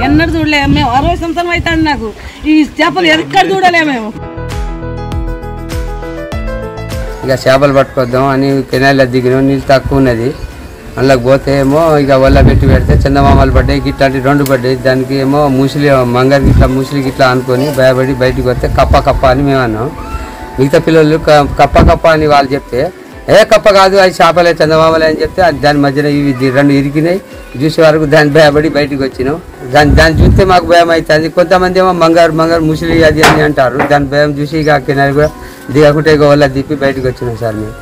ఎన్నడూ చూడలే మేము అరవై సంవత్సరం అవుతాడు నాకు ఈ చేపలు ఎక్కడ చూడలే మేము ఇక చేపలు పట్టుకొద్దాం అని కెనాల్లో దిగినాం నీళ్ళు తక్కువ ఉన్నది అందులోకి పోతే ఏమో ఇక వల్ల పెట్టి పెడితే చందమామలు పడ్డాయి ఇట్లాంటి రెండు పడ్డాయి దానికి ఏమో ముసిలి మంగరికి ఇట్లా ముసిలికి ఇట్లా అనుకొని భయపడి బయటికి వస్తే కప్ప కప్ప అని మేము అన్నాం మిగతా పిల్లలు క- కప్ప కప్ప అని వాళ్ళు చెప్తే ఏ కప్ప కాదు అది చేపలే చందమామలే అని చెప్తే అది దాని మధ్యన ఇవి ది- రెండు ఇరికినాయి చూసే వరకు దాన్ని భయపడి బయటికి వచ్చినాం దాన్ని దాన్ని చూస్తే మాకు భయం అవుతుంది కొంతమంది ఏమో మంగారు మంగారు ముసిలి అది అని అంటారు దాని భయం చూసి ఇక కినారి కూడా దిగకుంటే ఇక వల్ల దిప్పి బయటికి వచ్చినాం సార్ మేము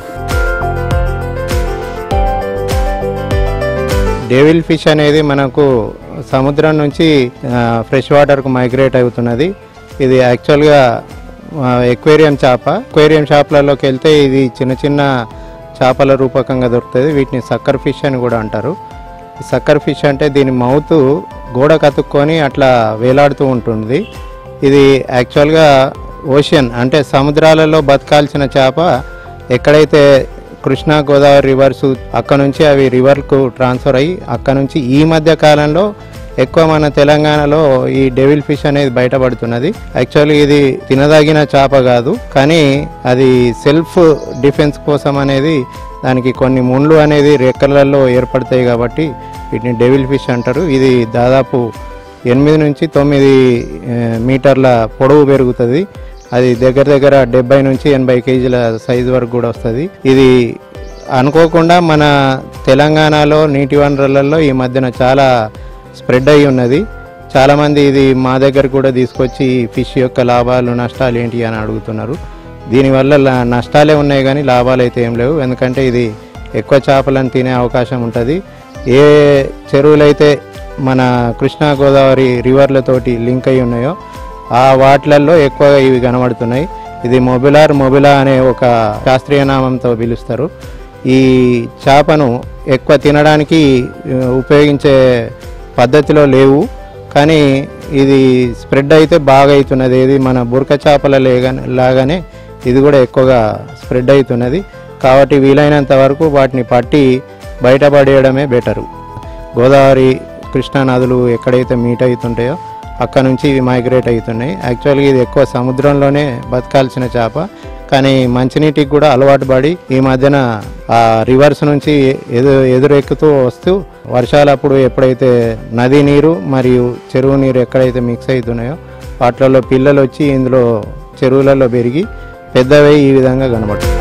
డేవిల్ ఫిష్ అనేది మనకు సముద్రం నుంచి ఫ్రెష్ వాటర్కు మైగ్రేట్ అవుతున్నది ఇది యాక్చువల్గా ఎక్వేరియం చేప ఎక్వేరియం చేపలలోకి వెళ్తే ఇది చిన్న చిన్న చేపల రూపకంగా దొరుకుతుంది వీటిని సక్కర్ ఫిష్ అని కూడా అంటారు ఈ సక్కర్ ఫిష్ అంటే దీని మౌత్ గోడ కతుక్కొని అట్లా వేలాడుతూ ఉంటుంది ఇది యాక్చువల్గా ఓషన్ అంటే సముద్రాలలో బతకాల్సిన చేప ఎక్కడైతే కృష్ణా గోదావరి రివర్స్ అక్కడ నుంచి అవి రివర్కు ట్రాన్స్ఫర్ అయ్యి అక్కడ నుంచి ఈ మధ్య కాలంలో ఎక్కువ మన తెలంగాణలో ఈ డెవిల్ ఫిష్ అనేది బయటపడుతున్నది యాక్చువల్లీ ఇది తినదగిన చేప కాదు కానీ అది సెల్ఫ్ డిఫెన్స్ కోసం అనేది దానికి కొన్ని ముండ్లు అనేది రెక్కలలో ఏర్పడతాయి కాబట్టి వీటిని డెవిల్ ఫిష్ అంటారు ఇది దాదాపు ఎనిమిది నుంచి తొమ్మిది ఆ, మీటర్ల పొడవు పెరుగుతుంది అది దగ్గర దగ్గర డెబ్బై నుంచి ఎనభై కేజీల సైజు వరకు కూడా వస్తుంది ఇది అనుకోకుండా మన తెలంగాణలో నీటి వనరులలో ఈ మధ్యన చాలా స్ప్రెడ్ అయి ఉన్నది చాలామంది ఇది మా దగ్గర కూడా తీసుకొచ్చి ఈ ఫిష్ యొక్క లాభాలు నష్టాలు ఏంటి అని అడుగుతున్నారు దీనివల్ల లా- నష్టాలే ఉన్నాయి కానీ లాభాలు అయితే ఏం లేవు ఎందుకంటే ఇది ఎక్కువ చేపలను తినే అవకాశం ఉంటుంది ఏ చెరువులైతే మన కృష్ణా గోదావరి రివర్లతోటి లింక్ అయి ఉన్నాయో ఆ వాటిలలో ఎక్కువగా ఇవి కనబడుతున్నాయి ఇది మొబిలార్ మొబిలా అనే ఒక శాస్త్రీయ నామంతో పిలుస్తారు ఈ చేపను ఎక్కువ తినడానికి ఆ, ఉపయోగించే పద్ధతిలో లేవు కానీ ఇది స్ప్రెడ్ అయితే బాగా అవుతున్నది ఇది మన బురక చేపల లేగానే లాగానే ఇది కూడా ఎక్కువగా స్ప్రెడ్ అవుతున్నది కాబట్టి వీలైనంత వరకు వాటిని పట్టి బయటపడేయడమే బెటరు గోదావరి కృష్ణా నదులు ఎక్కడైతే మీట్ అవుతుంటాయో అక్కడ నుంచి ఇవి మైగ్రేట్ అవుతున్నాయి యాక్చువల్గా ఇది ఎక్కువ సముద్రంలోనే బతకాల్సిన చేప కానీ మంచినీటికి కూడా అలవాటు పడి ఈ మధ్యన ఆ రివర్స్ నుంచి ఎదు ఎదురెక్కుతూ వస్తూ వర్షాలప్పుడు ఎప్పుడైతే నది నీరు మరియు చెరువు నీరు ఎక్కడైతే మిక్స్ అవుతున్నాయో వాటిలలో పిల్లలు వచ్చి ఇందులో చెరువులలో పెరిగి పెద్దవై ఈ విధంగా కనబడుతుంది